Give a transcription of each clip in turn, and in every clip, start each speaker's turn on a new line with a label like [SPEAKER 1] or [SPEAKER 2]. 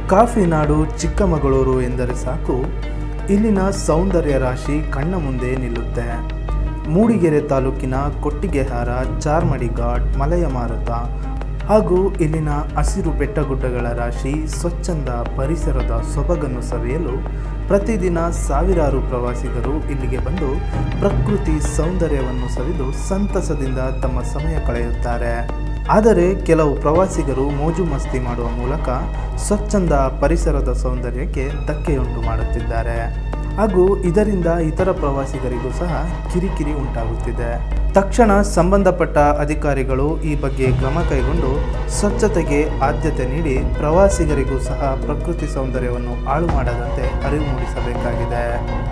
[SPEAKER 1] coffee ನಾಡು ಚಿಕ್ಕಮಗಳೂರು ಎಂದರೆ ಸಾಕು ಇಲ್ಲಿನ ಸೌಂದರ್ಯ ರಾಶಿ ಕಣ್ಣ ಮುಂದೆ ನಿಲ್ಲುತ್ತೆ ಮೂಡಿಗೆರೆ ತಾಲೂಕಿನ ಕೊಟ್ಟಿಗೆಹಾರ ಚಾರ್ಮಡಿ ಘಾಟ್ ಮಲಯ ಮಾರುತ ಹಾಗೂ ಇಲ್ಲಿನ ಹಸಿರು ಬೆಟ್ಟಗುಡ್ಡಗಳ ರಾಶಿ ಸ್ವಚ್ಛಂದ ಪರಿಸರದ ಸೊಬಗನ್ನು ಸವಿಯಲು ಪ್ರತಿದಿನ ಸಾವಿರಾರು ಪ್ರವಾಸಿಗರು ಇಲ್ಲಿಗೆ ಬಂದು ಪ್ರಕೃತಿ ಸೌಂದರ್ಯವನ್ನು ಸವಿದು ಸಂತಸದಿಂದ ತಮ್ಮ ಸಮಯ ಕಳೆಯುತ್ತಾರೆ ಆದರೆ ಕೆಲವು ಪ್ರವಾಸಿಗರು ಮೋಜು ಮಸ್ತಿ ಮಾಡುವ ಮೂಲಕ ಸ್ವಚ್ಛಂದ ಪರಿಸರದ ಸೌಂದರ್ಯಕ್ಕೆ ಧಕ್ಕೆಯುಂಟು ಮಾಡುತ್ತಿದ್ದಾರೆ ಹಾಗೂ ಇದರಿಂದ ಇತರ ಪ್ರವಾಸಿಗರಿಗೂ ಸಹ ಕಿರಿಕಿರಿ ಉಂಟಾಗುತ್ತಿದೆ ತಕ್ಷಣ ಸಂಬಂಧಪಟ್ಟ ಅಧಿಕಾರಿಗಳು ಈ ಬಗ್ಗೆ ಕ್ರಮ ಕೈಗೊಂಡು ಸ್ವಚ್ಛತೆಗೆ ಆದ್ಯತೆ ನೀಡಿ ಪ್ರವಾಸಿಗರಿಗೂ ಸಹ ಪ್ರಕೃತಿ ಸೌಂದರ್ಯವನ್ನು ಹಾಳು ಮಾಡದಂತೆ ಅರಿವು ಮೂಡಿಸಬೇಕಾಗಿದೆ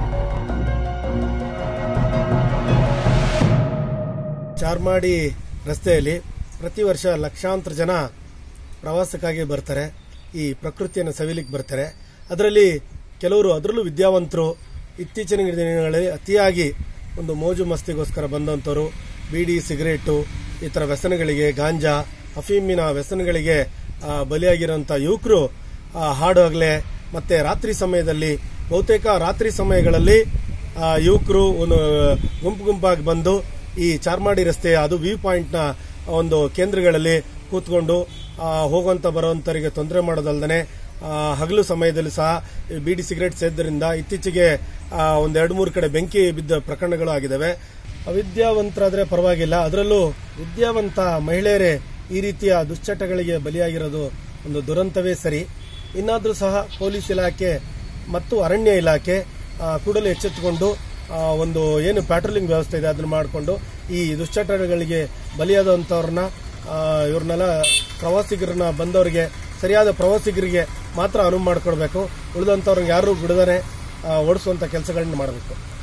[SPEAKER 2] ಚಾರ್ಮಾಡಿ ರಸ್ತೆಯಲ್ಲಿ ಪ್ರತಿ ವರ್ಷ ಲಕ್ಷಾಂತರ ಜನ ಪ್ರವಾಸಕ್ಕಾಗಿ ಬರ್ತಾರೆ ಈ ಪ್ರಕೃತಿಯನ್ನು ಸವಿಲಿಕ್ಕೆ ಬರ್ತಾರೆ ಅದರಲ್ಲಿ ಕೆಲವರು ಅದರಲ್ಲೂ ವಿದ್ಯಾವಂತರು ಇತ್ತೀಚಿನ ದಿನಗಳಲ್ಲಿ ಅತಿಯಾಗಿ ಒಂದು ಮೋಜು ಮಸ್ತಿಗೋಸ್ಕರ ಬಂದಂಥವ್ರು ಬೀಡಿ ಸಿಗರೇಟು ಈ ಥರ ವ್ಯಸನಗಳಿಗೆ ಗಾಂಜಾ ಅಫೀಮಿನ ವ್ಯಸನಗಳಿಗೆ ಆ, ಬಲಿಯಾಗಿರುವಂಥ ಯುವಕರು ಹಾಡೋಗ್ಲೆ ಮತ್ತೆ ರಾತ್ರಿ ಸಮಯದಲ್ಲಿ ಬಹುತೇಕ ರಾತ್ರಿ ಸಮಯಗಳಲ್ಲಿ ಆ, ಯುವಕರು ಒಂದು ಗುಂಪು ಗುಂಪಾಗಿ ಬಂದು ಈ ಚಾರ್ಮಾಡಿ ರಸ್ತೆಯ ಅದು ವ್ಯೂ ಪಾಯಿಂಟ್ನ ಒಂದು ಕೇಂದ್ರಗಳಲ್ಲಿ ಕೂತ್ಕೊಂಡು ಆ, ಹೋಗುವಂತ ಬರುವಂತರಿಗೆ ತೊಂದರೆ ಮಾಡೋದಲ್ದೇ ಹಗಲು ಸಮಯದಲ್ಲಿ ಸಹ ಈ ಬೀಡಿ ಸಿಗರೇಟ್ ಸೇದ್ದರಿಂದ ಇತ್ತೀಚೆಗೆ ಆ, ಒಂದ್ ಎರಡು ಮೂರು ಕಡೆ ಬೆಂಕಿ ಬಿದ್ದ ಪ್ರಕರಣಗಳು ಆಗಿದ್ದಾವೆ ಅವಿದ್ಯಾವಂತರಾದ್ರೆ ಪರವಾಗಿಲ್ಲ ಅದರಲ್ಲೂ ವಿದ್ಯಾವಂತ ಮಹಿಳೆಯರೇ ಈ ರೀತಿಯ ದುಶ್ಚಟಗಳಿಗೆ ಬಲಿಯಾಗಿರೋದು ಒಂದು ದುರಂತವೇ ಸರಿ ಇನ್ನಾದರೂ ಸಹ ಪೊಲೀಸ್ ಇಲಾಖೆ ಮತ್ತು ಅರಣ್ಯ ಇಲಾಖೆ ಆ, ಕೂಡಲೇ ಎಚ್ಚೆತ್ತುಕೊಂಡು ಆ, ಒಂದು ಏನು ಪ್ಯಾಟ್ರೋಲಿಂಗ್ ವ್ಯವಸ್ಥೆ ಇದೆ ಅದನ್ನ ಮಾಡಿಕೊಂಡು ಈ ದುಶ್ಚಟಗಳಿಗೆ ಬಲಿಯಾದಂಥವ್ರನ್ನ ಇವ್ರನ್ನೆಲ್ಲ ಪ್ರವಾಸಿಗರನ್ನ ಬಂದವರಿಗೆ ಸರಿಯಾದ ಪ್ರವಾಸಿಗರಿಗೆ ಮಾತ್ರ ಅನುವು ಮಾಡಿಕೊಡ್ಬೇಕು ಉಳಿದಂಥವ್ರನ್ನ ಯಾರು ಬಿಡದೇ ಓಡಿಸುವಂಥ ಕೆಲಸಗಳನ್ನ ಮಾಡಬೇಕು